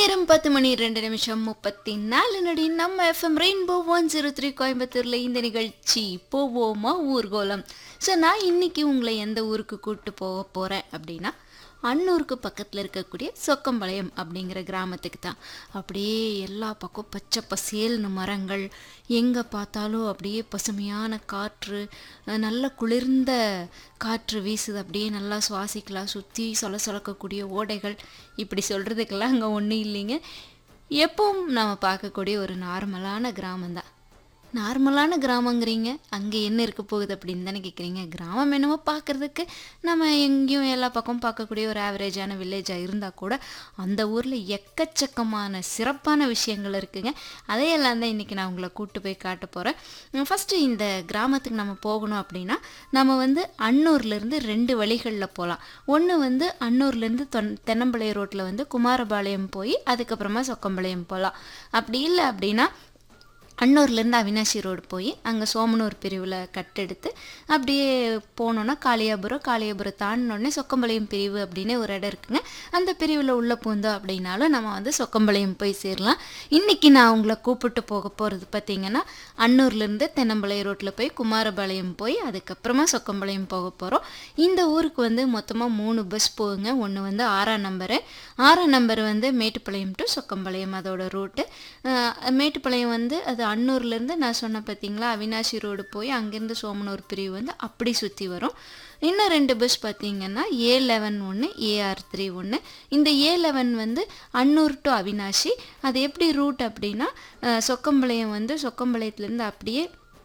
நேரம் பத்து மணி ரெண்டு நிமிஷம் முப்பத்தி நாலு நடி நம்ம FM rainbow one zero three கோயம்புத்தூரில் இந்த நிகழ்ச்சி போவோமா ஊர்கோலம் ஸோ நான் இன்னைக்கு உங்களை எந்த ஊருக்கு கூப்பிட்டு போக போகிறேன் அப்படின்னா அன்னூருக்கு பக்கத்தில் இருக்கக்கூடிய சொக்கம்பாளையம் அப்படிங்கிற கிராமத்துக்கு தான் அப்படியே எல்லா பக்கம் பச்சை பசேல்னு மரங்கள் எங்கே பார்த்தாலும் அப்படியே பசுமையான காற்று அஹ் நல்ல குளிர்ந்த காற்று வீசுது அப்படியே நல்லா சுவாசிக்கலாம் சுற்றி சொல சொலக்கக்கூடிய ஓடைகள் இப்படி சொல்கிறதுக்கெல்லாம் அங்கே ஒன்றும் இல்லைங்க எப்பவும் நம்ம பார்க்கக்கூடிய ஒரு நார்மலான கிராமம் தான் நார்மலான கிராமங்கிறீங்க அங்கே என்ன இருக்க போகுது அப்படின்னு தானே கேட்குறீங்க கிராமம் என்னமோ பார்க்குறதுக்கு நம்ம எங்கேயும் எல்லா பக்கமும் பார்க்கக்கூடிய ஒரு ஆவரேஜான வில்லேஜாக இருந்தால் கூட அந்த ஊரில் எக்கச்சக்கமான சிறப்பான விஷயங்கள் இருக்குங்க அதையெல்லாம் தான் இன்றைக்கி நான் உங்களை கூட்டு போய் காட்ட போகிறேன் ஃபஸ்ட்டு இந்த கிராமத்துக்கு நம்ம போகணும் அப்படின்னா நம்ம வந்து அன்னூர்லேருந்து ரெண்டு வழிகளில் போகலாம் ஒன்று வந்து அன்னூர்லேருந்து தொன் தென்னம்பாளைய ரோட்டில் வந்து குமாரபாளையம் போய் அதுக்கப்புறமா சொக்கம்பாளையம் போகலாம் அப்படி இல்லை அப்படின்னா அன்னூர்லேருந்து அவினாசி ரோடு போய் அங்கே சோமனூர் பிரிவில் கட்டெடுத்து அப்படியே போனோன்னா காளியாபுரம் காளியாபுரம் தாண்டினோடனே சொக்கம்பாளையம் பிரிவு அப்படின்னு ஒரு இடம் இருக்குங்க அந்த பிரிவில் உள்ள பூந்தோம் அப்படின்னாலும் நம்ம வந்து சொக்கம்பாளையம் போய் சேரலாம் இன்றைக்கி நான் உங்களை கூப்பிட்டு போக போகிறது பார்த்தீங்கன்னா அன்னூர்லேருந்து தென்னம்பாளையம் ரோட்டில் போய் குமாரபாளையம் போய் அதுக்கப்புறமா சொக்கம்பாளையம் போக போகிறோம் இந்த ஊருக்கு வந்து மொத்தமாக மூணு பஸ் போகுங்க ஒன்று வந்து ஆறாம் நம்பரு ஆறாம் நம்பர் வந்து மேட்டுப்பாளையம் டு சொக்கம்பாளையம் அதோட ரூட்டு மேட்டுப்பாளையம் வந்து அது அன்னூர்லேருந்து நான் சொன்ன பார்த்தீங்களா அவினாசி ரோடு போய் அங்கேருந்து சோமனூர் பிரிவு வந்து அப்படி சுற்றி வரும் இன்னும் ரெண்டு பஸ் பார்த்தீங்கன்னா ஏ லெவன் ஒன்று ஏஆர் த்ரீ ஒன்று இந்த ஏ லெவன் வந்து அன்னூர் டு அவினாசி அது எப்படி ரூட் அப்படின்னா அஹ், சொக்கம்பாளையம் வந்து சொக்கம்பாளையத்துலேருந்து அப்படியே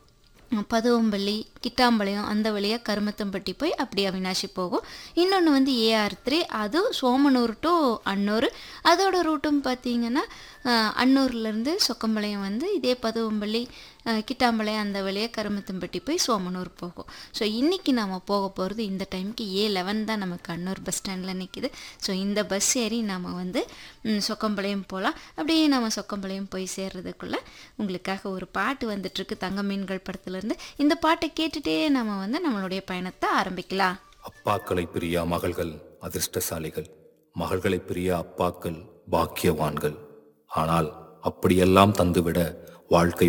பதுவம்பள்ளி கிட்டாம்பாளையம் அந்த வழியாக கருமத்தம்பட்டி போய் அப்படி அவினாசி போகும் இன்னொன்று வந்து ஏஆர் த்ரீ அது சோமனூர் டு அன்னூர் அதோட ரூட்டும் பார்த்தீங்கன்னா அஹ், அன்னூர்லேருந்து சொக்கம்பாளையம் வந்து இதே பதுவம்பள்ளி அஹ், கிட்டாம்பாளையம் அந்த வழியாக கருமத்தம்பட்டி போய் சோமனூர் போகும் ஸோ இன்றைக்கி நம்ம போக போகிறது இந்த டைமுக்கு ஏ லெவன் தான் நமக்கு அன்னூர் பஸ் ஸ்டாண்டில் நிற்கிது ஸோ இந்த பஸ் ஏறி நம்ம வந்து ம், சொக்கம்பாளையம் போகலாம் அப்படியே நம்ம சொக்கம்பாளையம் போய் சேர்றதுக்குள்ளே உங்களுக்காக ஒரு பாட்டு வந்துட்டுருக்கு தங்க மீன்கள் படத்துலேருந்து இந்த பாட்டை கேட்டுட்டே நம்ம வந்து நம்மளுடைய பயணத்தை ஆரம்பிக்கலாம் அப்பாக்களை பிரியா மகள்கள் அதிர்ஷ்டசாலிகள் மகள்களை பிரியா அப்பாக்கள் பாக்கியவான்கள் ஆனால் அப்படியெல்லாம் தந்துவிட வாழ்க்கை